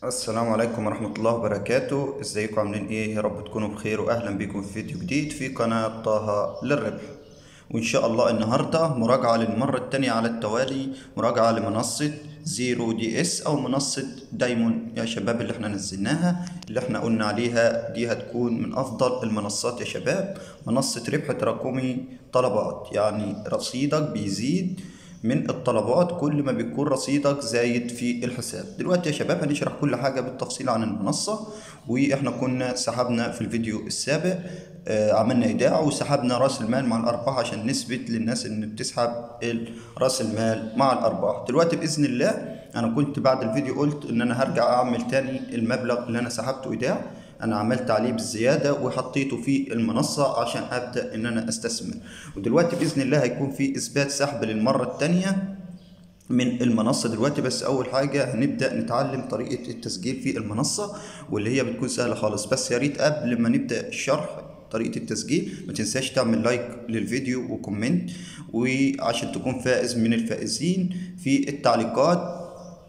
السلام عليكم ورحمة الله وبركاته ازيكم عاملين ايه يا رب تكونوا بخير واهلا بكم في فيديو جديد في قناة طه للربح وان شاء الله النهاردة مراجعة للمرة التانية على التوالي مراجعة لمنصة زيرو دي اس او منصة دايمون يا شباب اللي احنا نزلناها اللي احنا قلنا عليها دي هتكون من افضل المنصات يا شباب منصة ربح تراكمي طلبات يعني رصيدك بيزيد من الطلبات كل ما بيكون رصيدك زايد في الحساب دلوقتي يا شباب هنشرح كل حاجة بالتفصيل عن المنصة واحنا كنا سحبنا في الفيديو السابق آه عملنا ايداع وسحبنا راس المال مع الارباح عشان نثبت للناس ان بتسحب راس المال مع الارباح دلوقتي باذن الله انا كنت بعد الفيديو قلت ان انا هرجع اعمل تاني المبلغ اللي انا سحبته ايداع انا عملت عليه بالزياده وحطيته في المنصه عشان ابدا ان انا استثمر ودلوقتي باذن الله هيكون في اثبات سحب للمره الثانيه من المنصه دلوقتي بس اول حاجه هنبدا نتعلم طريقه التسجيل في المنصه واللي هي بتكون سهله خالص بس يا ريت قبل ما نبدا الشرح طريقه التسجيل ما تنساش تعمل لايك للفيديو وكومنت وعشان تكون فائز من الفائزين في التعليقات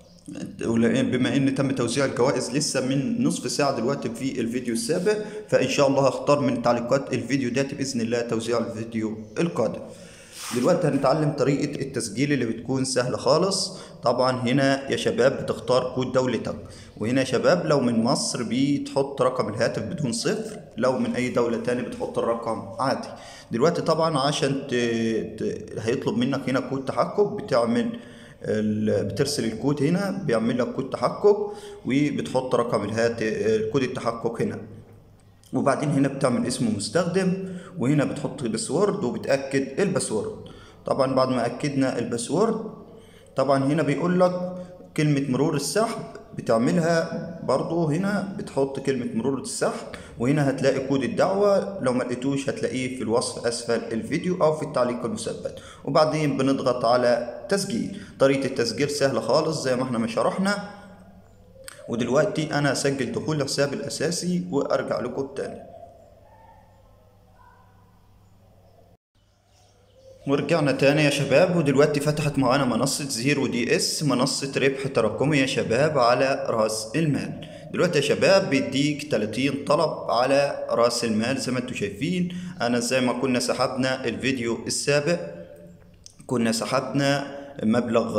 بما ان تم توزيع الجوائز لسه من نصف ساعه دلوقتي في الفيديو السابق فان شاء الله هختار من تعليقات الفيديو ده باذن الله توزيع الفيديو القادم دلوقتي هنتعلم طريقة التسجيل اللي بتكون سهلة خالص طبعا هنا يا شباب بتختار كود دولتك وهنا يا شباب لو من مصر بتحط رقم الهاتف بدون صفر لو من اي دولة تاني بتحط الرقم عادي دلوقتي طبعا عشان ت... ت... هيطلب منك هنا كود تحقق بتعمل بترسل الكود هنا بيعمل لك كود تحقق وبتحط رقم الهاتف كود التحقق هنا وبعدين هنا بتعمل اسم مستخدم وهنا بتحط الباسورد وبتاكد الباسورد طبعا بعد ما اكدنا الباسورد طبعا هنا بيقول لك كلمة مرور السحب بتعملها برضو هنا بتحط كلمة مرور السحب وهنا هتلاقي كود الدعوة لو ما لقيتوش هتلاقيه في الوصف أسفل الفيديو أو في التعليق المثبت وبعدين بنضغط على تسجيل طريقة التسجيل سهلة خالص زي ما احنا ما شرحنا ودلوقتي أنا أسجل دخول الحساب الأساسي وأرجع لكم تاني ورجعنا تاني يا شباب ودلوقتي فتحت معانا منصة زيرو دي اس منصة ربح تراكمي يا شباب على رأس المال دلوقتي يا شباب بيديك 30 طلب على رأس المال زي ما انتم شايفين انا زي ما كنا سحبنا الفيديو السابق كنا سحبنا مبلغ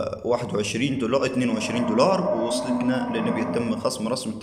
21 دولار 22 دولار ووصلنا لان بيتم خصم رسم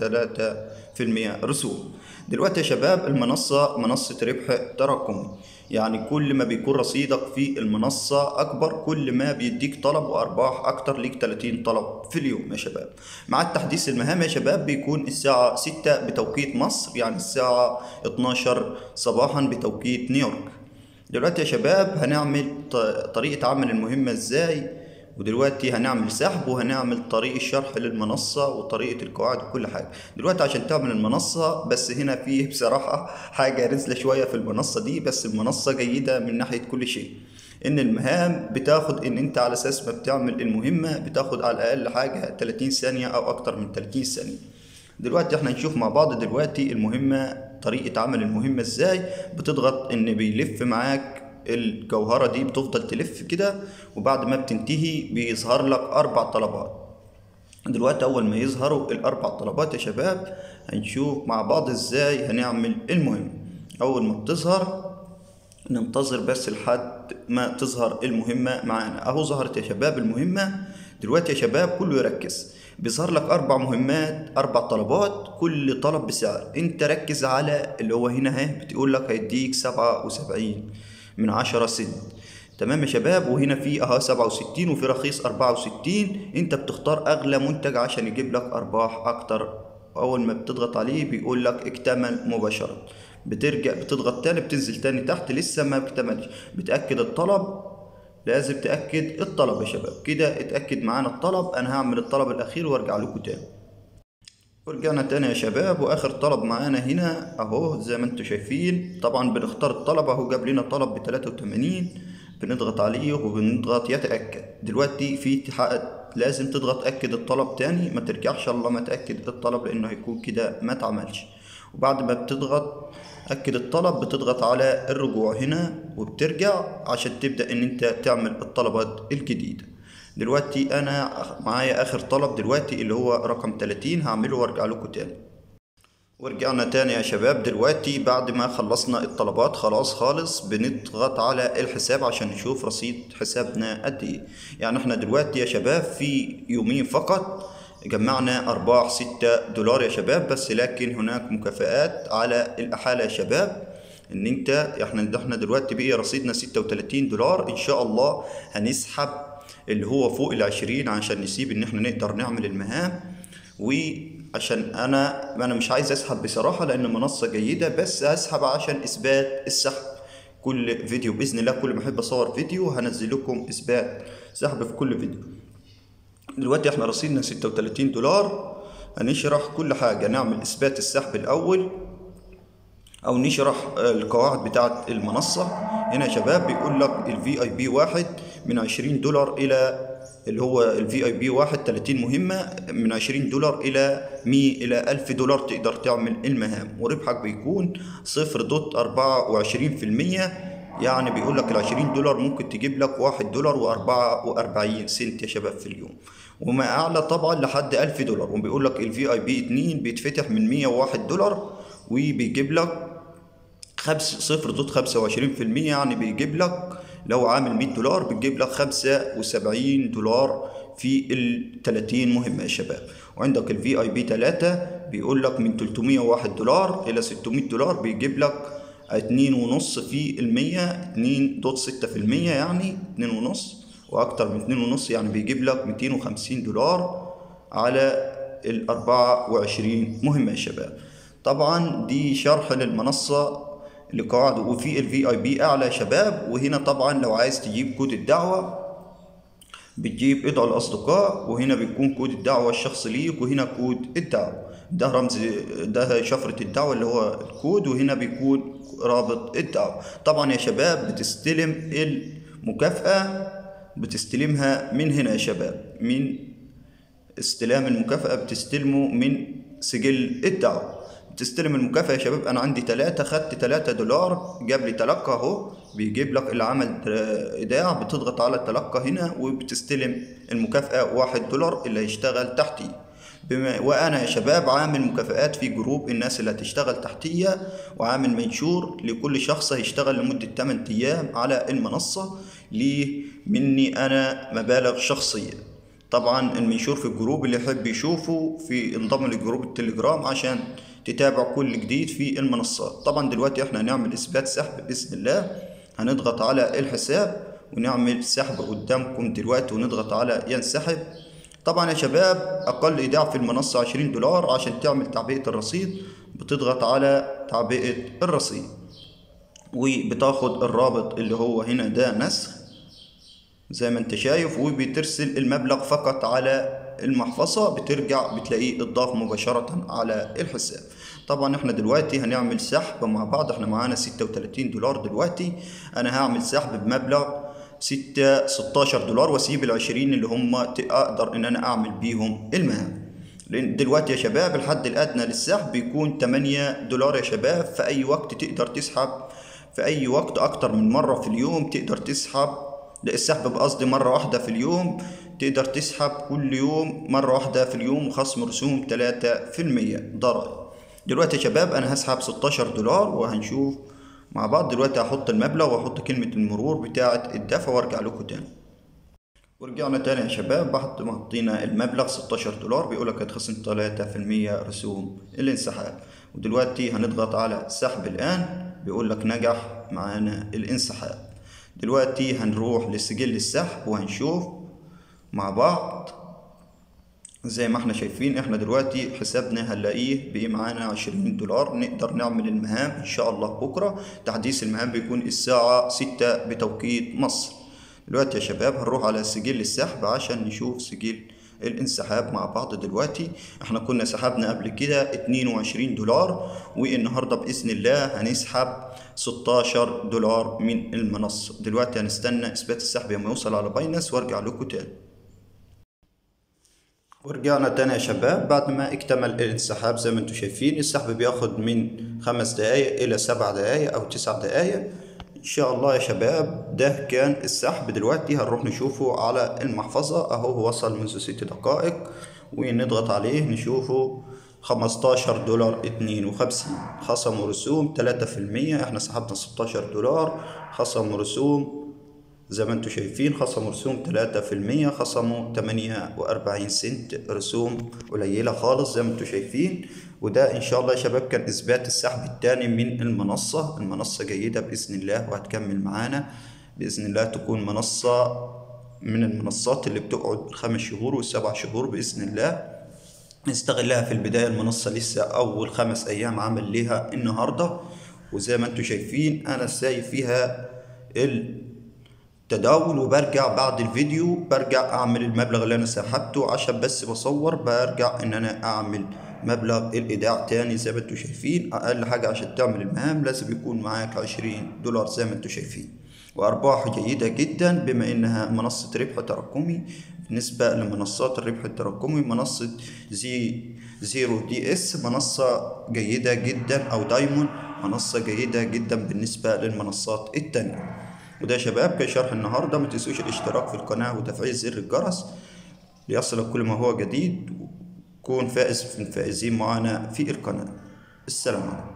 3% رسوم دلوقتي يا شباب المنصة منصة ربح تراكمي يعني كل ما بيكون رصيدك في المنصة أكبر كل ما بيديك طلب وأرباح أكتر ليك 30 طلب في اليوم يا شباب مع التحديث المهام يا شباب بيكون الساعة 6 بتوقيت مصر يعني الساعة 12 صباحا بتوقيت نيويورك دلوقتي يا شباب هنعمل طريقة عمل المهمة ازاي ودلوقتي هنعمل سحب وهنعمل طريق الشرح للمنصة وطريقة القواعد وكل حاجة دلوقتي عشان تعمل المنصة بس هنا فيه بصراحة حاجة رزلة شوية في المنصة دي بس المنصة جيدة من ناحية كل شيء ان المهام بتاخد ان انت على اساس ما بتعمل المهمة بتاخد على الاقل حاجة 30 ثانية او اكتر من 30 ثانية دلوقتي احنا نشوف مع بعض دلوقتي المهمة طريقة عمل المهمة ازاي بتضغط ان بيلف معاك الجوهرة دي بتفضل تلف كده وبعد ما بتنتهي بيظهر لك أربع طلبات دلوقتي أول ما يظهروا الأربع طلبات يا شباب هنشوف مع بعض ازاي هنعمل المهمة أول ما بتظهر ننتظر بس لحد ما تظهر المهمة معانا أهو ظهرت يا شباب المهمة دلوقتي يا شباب كله يركز بيظهر لك أربع مهمات أربع طلبات كل طلب بسعر أنت ركز على اللي هو هنا اهي بتقول لك هيديك سبعة وسبعين من عشرة سنت تمام يا شباب وهنا في اهو سبعة وستين وفي رخيص أربعة وستين انت بتختار اغلى منتج عشان يجيب لك ارباح اكتر اول ما بتضغط عليه بيقول لك اكتمل مباشرة بترجع بتضغط تاني بتنزل تاني تحت لسه ما اكتملش بتأكد الطلب لازم تأكد الطلب يا شباب كده اتأكد معانا الطلب انا هعمل الطلب الاخير وارجع لكم تاني ورجعنا تاني يا شباب واخر طلب معانا هنا اهو زي ما انتم شايفين طبعا بنختار الطلب اهو جاب لنا طلب ب 83 بنضغط عليه وبنضغط يتاكد دلوقتي في لازم تضغط اكد الطلب تاني ما ترجعش الله ما تاكد الطلب لانه هيكون كده ما اتعملش وبعد ما بتضغط اكد الطلب بتضغط على الرجوع هنا وبترجع عشان تبدا ان انت تعمل الطلبات الجديده دلوقتي انا معايا اخر طلب دلوقتي اللي هو رقم 30 هعمله وارجع لكم تاني ورجعنا تاني يا شباب دلوقتي بعد ما خلصنا الطلبات خلاص خالص بنضغط على الحساب عشان نشوف رصيد حسابنا قد ايه يعني احنا دلوقتي يا شباب في يومين فقط جمعنا أرباح ستة دولار يا شباب بس لكن هناك مكافآت على الأحالة يا شباب ان انت احنا احنا دلوقتي بقي رصيدنا ستة وتلاتين دولار ان شاء الله هنسحب اللي هو فوق العشرين عشان نسيب ان احنا نقدر نعمل المهام وعشان انا انا مش عايز اسحب بصراحة لان منصة جيدة بس هسحب عشان اثبات السحب كل فيديو باذن الله كل ما احب اصور فيديو هنزل لكم اثبات سحب في كل فيديو دلوقتي احنا رصيدنا ستة وتلاتين دولار هنشرح كل حاجة نعمل اثبات السحب الاول او نشرح القواعد بتاعه المنصه هنا يا شباب بيقول لك الفي اي بي واحد من 20 دولار الى اللي هو الفي اي بي واحد 30 مهمه من 20 دولار الى 100 الى 1000 دولار تقدر تعمل المهام وربحك بيكون 0.24% يعني بيقول لك ال 20 دولار ممكن تجيب لك 1 دولار و44 سنت يا شباب في اليوم وما اعلى طبعا لحد 1000 دولار وبيقول لك الفي اي بي 2 بيتفتح من 101 دولار وبيجيب لك خمس صفر دوت خمسة وعشرين في المية يعني بيجيب لك لو عامل مية دولار بتجيب لك خمسة وسبعين دولار في التلاتين مهمة يا شباب وعندك الفي اي بي تلاتة بيقول لك من تلتمية وواحد دولار إلى ستمية دولار بيجيب لك اتنين ونص في المية اتنين دوت ستة في المية يعني اتنين ونص وأكتر من اتنين ونص يعني بيجيب لك ميتين وخمسين دولار على الأربعة وعشرين مهمة يا شباب طبعا دي شرح للمنصة لقواعد وفي الفي اي بي اعلى يا شباب وهنا طبعا لو عايز تجيب كود الدعوه بتجيب ادعوا الاصدقاء وهنا بيكون كود الدعوه الشخصي ليك وهنا كود الدعوه ده رمز ده شفره الدعوه اللي هو الكود وهنا بيكون رابط الدعوه طبعا يا شباب بتستلم المكافاه بتستلمها من هنا يا شباب من استلام المكافاه بتستلمه من سجل الدعوه تستلم المكافأة يا شباب أنا عندي تلاتة خدت تلاتة دولار جاب لي تلقى أهو بيجيب لك اللي عمل إيداع بتضغط على التلقى هنا وبتستلم المكافأة واحد دولار اللي هيشتغل تحتي بما وأنا يا شباب عامل مكافآت في جروب الناس اللي هتشتغل تحتية وعامل منشور لكل شخص هيشتغل لمدة 8 أيام على المنصة ليه مني أنا مبالغ شخصية طبعا المنشور في الجروب اللي يحب يشوفه في انضم لجروب التليجرام عشان تتابع كل جديد في المنصات طبعا دلوقتي احنا هنعمل اثبات سحب باذن الله هنضغط على الحساب ونعمل سحب قدامكم دلوقتي ونضغط على ينسحب طبعا يا شباب اقل ايداع في المنصة 20 دولار عشان تعمل تعبئة الرصيد بتضغط على تعبئة الرصيد وبتاخد الرابط اللي هو هنا ده نسخ زي ما انت شايف وبترسل المبلغ فقط على المحفظة بترجع بتلاقيه اتضاف مباشرة على الحساب طبعا احنا دلوقتي هنعمل سحب مع بعض احنا معانا ستة وتلاتين دولار دلوقتي انا هعمل سحب بمبلغ ستة ستاشر دولار واسيب العشرين اللي هم اقدر ان انا اعمل بيهم المهام لان دلوقتي يا شباب الحد الادنى للسحب بيكون تمانية دولار يا شباب في اي وقت تقدر تسحب في اي وقت اكتر من مرة في اليوم تقدر تسحب لا السحب بقصدي مرة واحدة في اليوم تقدر تسحب كل يوم مرة واحدة في اليوم وخصم رسوم تلاتة في المية ضرائب دلوقتي يا شباب أنا هسحب ستاشر دولار وهنشوف مع بعض دلوقتي هحط المبلغ وأحط كلمة المرور بتاعة الدفع وأرجع لكم تاني ورجعنا تاني يا شباب بعد ما حطينا المبلغ 16 دولار بيقولك هتخصم تلاتة في المية رسوم الانسحاب ودلوقتي هنضغط على سحب الآن بيقولك نجح معانا الانسحاب دلوقتي هنروح لسجل السحب وهنشوف مع بعض زي ما احنا شايفين احنا دلوقتي حسابنا هنلاقيه بقي معانا عشرين دولار نقدر نعمل المهام ان شاء الله بكرة تحديث المهام بيكون الساعة ستة بتوقيت مصر دلوقتي يا شباب هنروح على سجل السحب عشان نشوف سجل الانسحاب مع بعض دلوقتي احنا كنا سحبنا قبل كده 22 دولار والنهاردة بإذن الله هنسحب 16 دولار من المنصة دلوقتي هنستنى إثبات السحب لما يوصل على باينس وارجع لكم تاني ورجعنا تاني يا شباب بعد ما اكتمل الانسحاب زي ما انتم شايفين السحب بياخد من خمس دقايق إلى سبع دقايق أو تسع دقايق شاء الله يا شباب ده كان السحب دلوقتي هنروح نشوفه على المحفظة اهو هو وصل منذ ست دقائق ونضغط عليه نشوفه خمستاشر دولار اتنين وخمسين خصموا رسوم تلاتة في المية احنا سحبنا ستاشر دولار خصموا رسوم زي ما انتم شايفين خصموا رسوم تلاتة في المية خصموا تمانية وأربعين سنت رسوم قليلة خالص زي ما انتم شايفين وده إن شاء الله يا شباب كان إثبات السحب التاني من المنصة المنصة جيدة بإذن الله وهتكمل معانا بإذن الله تكون منصة من المنصات اللي بتقعد خمس شهور والسبع شهور بإذن الله نستغلها في البداية المنصة لسه أول خمس أيام عمل ليها النهاردة وزي ما انتم شايفين أنا سايب فيها التداول وبرجع بعد الفيديو برجع أعمل المبلغ اللي أنا سحبته عشان بس بصور برجع إن أنا أعمل مبلغ الإيداع تاني زي ما انتم شايفين أقل حاجة عشان تعمل المهام لازم يكون معاك عشرين دولار زي ما انتم شايفين وأرباح جيدة جدا بما إنها منصة ربح تراكمي بالنسبة لمنصات الربح التراكمي منصة زي زيرو دي اس منصة جيدة جدا أو دايموند منصة جيدة جدا بالنسبة للمنصات التانية وده يا شباب كان شرح النهاردة ما تنسوش الاشتراك في القناة وتفعيل زر الجرس ليصلك كل ما هو جديد كون فائز من الفائزين معنا في القناة السلام عليكم